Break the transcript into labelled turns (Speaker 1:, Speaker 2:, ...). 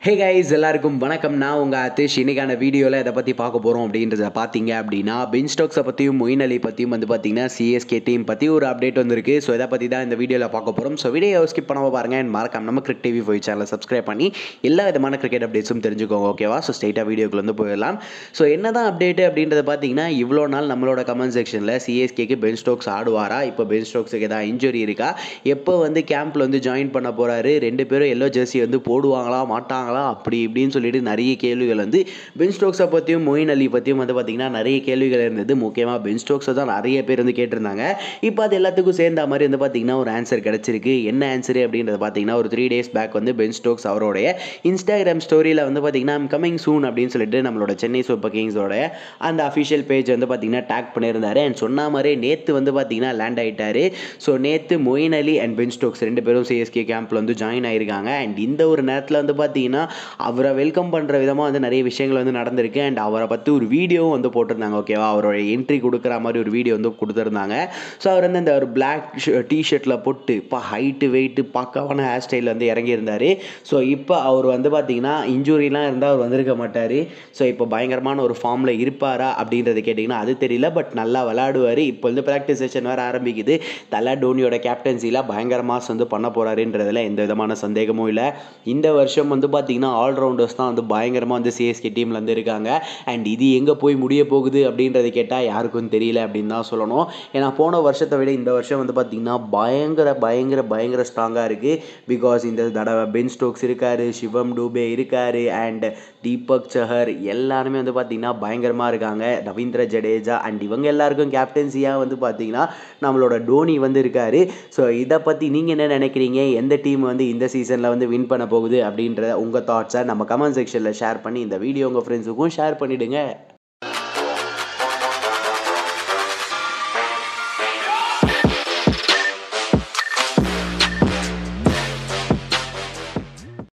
Speaker 1: hey guys எல்லாருக்கும் வணக்கம் நான் உங்கள் அத்திஷ் இன்னைக்கான வீடியோவில் இதை பற்றி பார்க்க போகிறோம் அப்படின்றத பார்த்தீங்க அப்படின்னா பென் ஸ்டோக்ஸை பற்றியும் மொயின் அலி பற்றியும் வந்து பார்த்தீங்கன்னா சிஎஸ்கே டீம் பற்றி ஒரு அப்டேட் வந்திருக்கு ஸோ இதை பற்றி தான் இந்த வீடியோவில் பார்க்க போகிறோம் ஸோ வீடியோ ஸ்கிப் பண்ணாம பாருங்க அண்ட் மறக்காம நம்ம கிரிக் டிவி போய் சேனலை சப்ஸ்கிரைப் பண்ணி எல்லா விதமான கிரிக்கெட் அப்டேட்ஸும் தெரிஞ்சுக்கோங்க ஓகேவா ஸோ ஸ்ட்ரைட்டாக வீடியோக்குள்ள வந்து போயிடலாம் ஸோ என்ன தான் அப்டேட் அப்படின்றத பார்த்தீங்கன்னா இவ்வளோ நாள் நம்மளோட கமெண்ட் செக்ஷனில் சிஎஸ்கேக்கு பென் ஸ்டோக்ஸ் ஆடுவாரா இப்போ பென் ஸ்டோக்ஸுக்கு ஏதாவது இன்ஜுரி இருக்கா எப்போ வந்து கேம்பில் வந்து ஜாயின் பண்ண போகிறாரு ரெண்டு பேரும் எல்லோ ஜெர்சி வந்து போடுவாங்களா மாட்டாங்களா அப்படி இப்படின்னு சொல்லிட்டு நிறைய கேள்விகள் வந்து பென் ஸ்டோக்ஸை பற்றியும் மொயின் அலி பற்றியும் வந்து பார்த்திங்கன்னா நிறைய கேள்விகள் இருந்தது முக்கியமாக பென் ஸ்டோக்ஸை தான் நிறைய பேர் வந்து கேட்டிருந்தாங்க இப்போ அது எல்லாத்துக்கும் சேர்ந்த மாதிரி வந்து பார்த்திங்கன்னா ஒரு ஆன்சர் கிடச்சிருக்கு என்ன ஆன்சரு அப்படின்றத பார்த்தீங்கன்னா ஒரு த்ரீ டேஸ் பேக் வந்து பென் ஸ்டோக்ஸ் அவருடைய இன்ஸ்டாகிராம் ஸ்டோரியில் வந்து பார்த்திங்கன்னா கமிங் சூன் அப்படின்னு சொல்லிட்டு நம்மளோட சென்னை சூப்பர் கிங்ஸோட அந்த அஃபிஷியல் பேஜ் வந்து பார்த்திங்கன்னா டேக் பண்ணியிருந்தாரு அண்ட் சொன்ன மாதிரி நேற்று வந்து பார்த்திங்கன்னா லேண்ட் ஆகிட்டாரு ஸோ நேற்று Moeen Ali and Ben Stokes ரெண்டு பேரும் சிஎஸ்கே கேம்பில் வந்து ஜாயின் ஆயிருக்காங்க அண்ட் இந்த ஒரு நேரத்தில் வந்து பார்த்தீங்கன்னா அவரை வெல்கம் பண்ணுற விதமாக வந்து நிறைய விஷயங்கள் வந்து நடந்திருக்கு அண்ட் அவரை பற்றி ஒரு வீடியோவும் வந்து போட்டிருந்தாங்க ஓகேவா அவரோட என்ட்ரி கொடுக்குற மாதிரி ஒரு வீடியோ வந்து கொடுத்துருந்தாங்க ஸோ அவர் வந்து அந்த ஒரு பிளாக் டிஷர்ட்டில் போட்டு இப்போ ஹைட்டு வெயிட்டு பக்காவான ஹேர் ஸ்டைலில் வந்து இறங்கியிருந்தார் ஸோ இப்போ அவர் வந்து பார்த்தீங்கன்னா இன்ஜுரிலாம் இருந்தால் அவர் வந்திருக்க மாட்டார் ஸோ இப்போ பயங்கரமான ஒரு ஃபார்மில் இருப்பாரா அப்படின்றத கேட்டிங்கன்னா அது தெரியல பட் நல்லா விளையாடுவார் இப்போ வந்து ப்ராக்டிஸ் செஷன் வேறு ஆரம்பிக்குது தலா டோனியோட கேப்டன்சியில் பயங்கர மாஸ் வந்து பண்ண போகிறாருன்றதுல எந்த விதமான சந்தேகமும் இல்லை இந்த வருஷம் வந்து பார்த்தீங்கன்னா ஆல்ரவுண்டர்ஸ் தான் வந்து பயங்கரமாக வந்து சிஎஸ்கே டீமில் வந்து இருக்காங்க அண்ட் இது எங்கே போய் முடிய போகுது அப்படின்றத கேட்டால் யாருக்கும் தெரியல அப்படின்னு தான் சொல்லணும் ஏன்னா போன வருஷத்தை விட இந்த வருஷம் வந்து பார்த்திங்கன்னா பயங்கர பயங்கர பயங்கர ஸ்ட்ராங்காக இருக்குது பிகாஸ் இந்த தடவை பென் ஸ்டோக்ஸ் இருக்கார் சிவம் டூபே இருக்கார் அண்ட் தீபக் சஹர் எல்லாருமே வந்து பார்த்திங்கன்னா பயங்கரமாக இருக்காங்க ரவீந்திர ஜடேஜா அண்ட் இவங்க எல்லாருக்கும் கேப்டன்சியாக வந்து பார்த்திங்கன்னா நம்மளோட டோனி வந்து இருக்கார் ஸோ இதை பற்றி நீங்கள் என்ன நினைக்கிறீங்க எந்த டீம் வந்து இந்த சீசனில் வந்து வின் பண்ண போகுது அப்படின்றத உங்கள் தாட்ஸை நம்ம கமெண்ட் செக்ஷனில் ஷேர் பண்ணி இந்த வீடியோ உங்கள் ஃப்ரெண்ட்ஸுக்கும் ஷேர் பண்ணிவிடுங்க